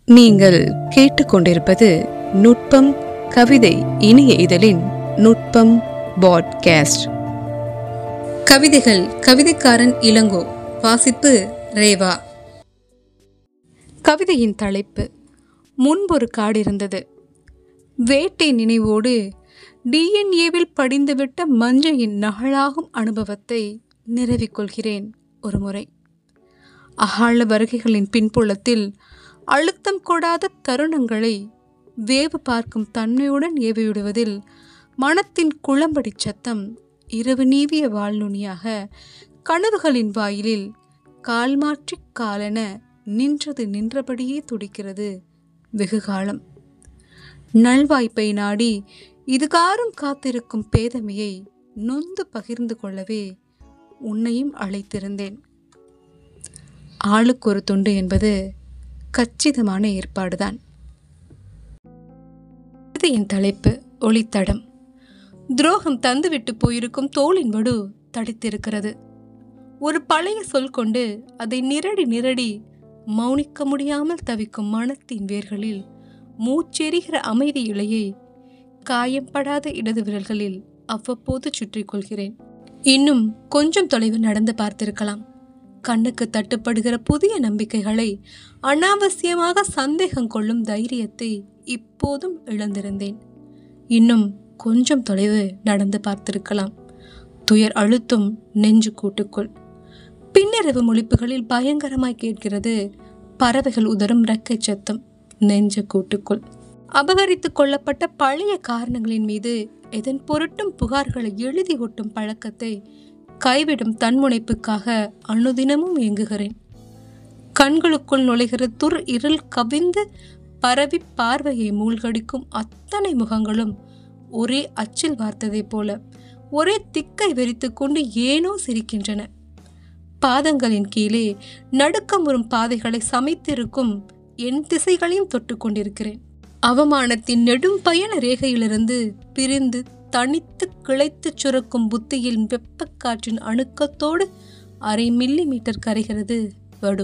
நீங்கள் கேட்டுக்கொண்டிருப்பது நுட்பம் கவிதை இனிய இதழின் நுட்பம் பாட்காஸ்ட் கவிதைகள் கவிதைக்காரன் இளங்கோ வாசிப்பு ரேவா கவிதையின் தலைப்பு முன்பொரு காடு இருந்தது வேட்டை நினைவோடு டிஎன்ஏவில் படிந்துவிட்ட மஞ்சையின் நகலாகும் அனுபவத்தை நிறுவிக்கொள்கிறேன் ஒரு முறை அகால வருகைகளின் பின்புலத்தில் அழுத்தம் கொடாத தருணங்களை வேவு பார்க்கும் தன்மையுடன் ஏவிவிடுவதில் மனத்தின் குளம்படி சத்தம் இரவு நீவிய வாழ்நுனியாக கனவுகளின் வாயிலில் கால் மாற்றி காலென நின்றது நின்றபடியே துடிக்கிறது வெகுகாலம் நல்வாய்ப்பை நாடி இதுகாரும் காத்திருக்கும் பேதமையை நொந்து பகிர்ந்து கொள்ளவே உன்னையும் அழைத்திருந்தேன் ஆளுக்கு ஒரு துண்டு என்பது கச்சிதமான ஏற்பாடுதான் இது என் தலைப்பு ஒளித்தடம் துரோகம் தந்துவிட்டு போயிருக்கும் தோளின் வடு தடித்திருக்கிறது ஒரு பழைய சொல் கொண்டு அதை நிரடி நிரடி மௌனிக்க முடியாமல் தவிக்கும் மனத்தின் வேர்களில் மூச்செரிகிற அமைதி இலையை காயம்படாத இடது விரல்களில் அவ்வப்போது சுற்றி கொள்கிறேன் இன்னும் கொஞ்சம் தொலைவு நடந்து பார்த்திருக்கலாம் கண்ணுக்கு தட்டுப்படுகிற புதிய நம்பிக்கைகளை அனாவசியமாக சந்தேகம் கொள்ளும் தைரியத்தை இப்போதும் இழந்திருந்தேன் இன்னும் கொஞ்சம் தொலைவு நடந்து பார்த்திருக்கலாம் துயர் அழுத்தும் நெஞ்சு கூட்டுக்குள் பின்னிரவு மொழிப்புகளில் பயங்கரமாய் கேட்கிறது பறவைகள் உதரும் ரெக்கை சத்தம் நெஞ்ச கூட்டுக்குள் அபகரித்து கொள்ளப்பட்ட பழைய காரணங்களின் மீது எதன் பொருட்டும் புகார்களை எழுதி ஒட்டும் பழக்கத்தை கைவிடும் தன்முனைப்புக்காக அனுதினமும் இயங்குகிறேன் கண்களுக்குள் நுழைகிற துர் இருள் கவிந்து பரவி பார்வையை மூழ்கடிக்கும் அத்தனை முகங்களும் ஒரே அச்சில் வார்த்ததைப் போல ஒரே திக்கை வெறித்து கொண்டு ஏனோ சிரிக்கின்றன பாதங்களின் கீழே நடுக்கமுறும் பாதைகளை சமைத்திருக்கும் என் திசைகளையும் தொட்டு கொண்டிருக்கிறேன் அவமானத்தின் நெடும் பயண ரேகையிலிருந்து பிரிந்து தனித்து கிளைத்து சுரக்கும் புத்தியில் வெப்பக்காற்றின் அணுக்கத்தோடு அரை மில்லி மீட்டர் கரைகிறது வடு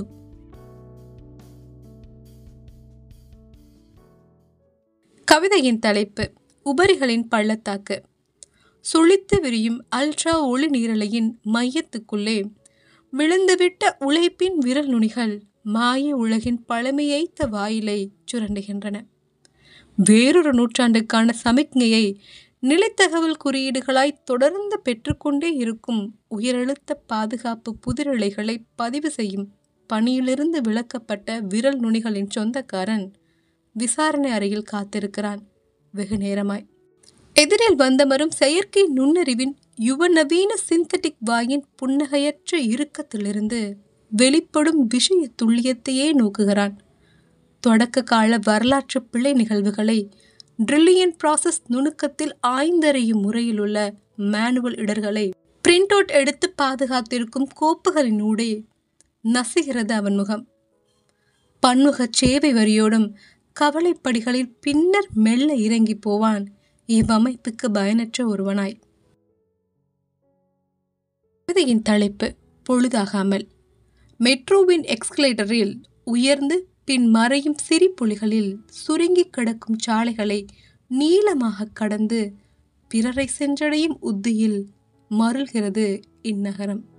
கவிதையின் தலைப்பு உபரிகளின் பள்ளத்தாக்கு சுழித்து விரியும் அல்ட்ரா ஒளி நீரலையின் மையத்துக்குள்ளே விழுந்துவிட்ட உழைப்பின் விரல் நுனிகள் மாய உலகின் பழமையைத்த வாயிலை சுரண்டுகின்றன வேறொரு நூற்றாண்டுக்கான சமிக்ஞையை நிலைத்தகவல் குறியீடுகளாய் தொடர்ந்து பெற்றுக்கொண்டே இருக்கும் உயரழுத்த பாதுகாப்பு புதிரலைகளை பதிவு செய்யும் பணியிலிருந்து விலக்கப்பட்ட விரல் நுனிகளின் சொந்தக்காரன் விசாரணை அறையில் காத்திருக்கிறான் வெகு நேரமாய் எதிரில் வந்தமரும் செயற்கை நுண்ணறிவின் யுவநவீன சிந்தட்டிக் வாயின் புன்னகையற்ற இறுக்கத்திலிருந்து வெளிப்படும் விஷய துல்லியத்தையே நோக்குகிறான் தொடக்க கால வரலாற்று பிழை நிகழ்வுகளை ட்ரில்லியன் ப்ராசஸ் நுணுக்கத்தில் ஆய்ந்தறியும் முறையில் உள்ள மேனுவல் இடர்களை பிரிண்ட் அவுட் எடுத்து பாதுகாத்திருக்கும் கோப்புகளின் ஊடே நசுகிறது அவன் முகம் பன்முக சேவை வரியோடும் கவலைப்படிகளில் பின்னர் மெல்ல இறங்கி போவான் இவ்வமைப்புக்கு பயனற்ற ஒருவனாய் கவிதையின் தலைப்பு பொழுதாகாமல் மெட்ரோவின் எக்ஸ்கலேட்டரில் உயர்ந்து பின் மறையும் சிரிப்பொலிகளில் சுருங்கி கிடக்கும் சாலைகளை நீளமாக கடந்து பிறரை சென்றடையும் உத்தியில் மருள்கிறது இந்நகரம்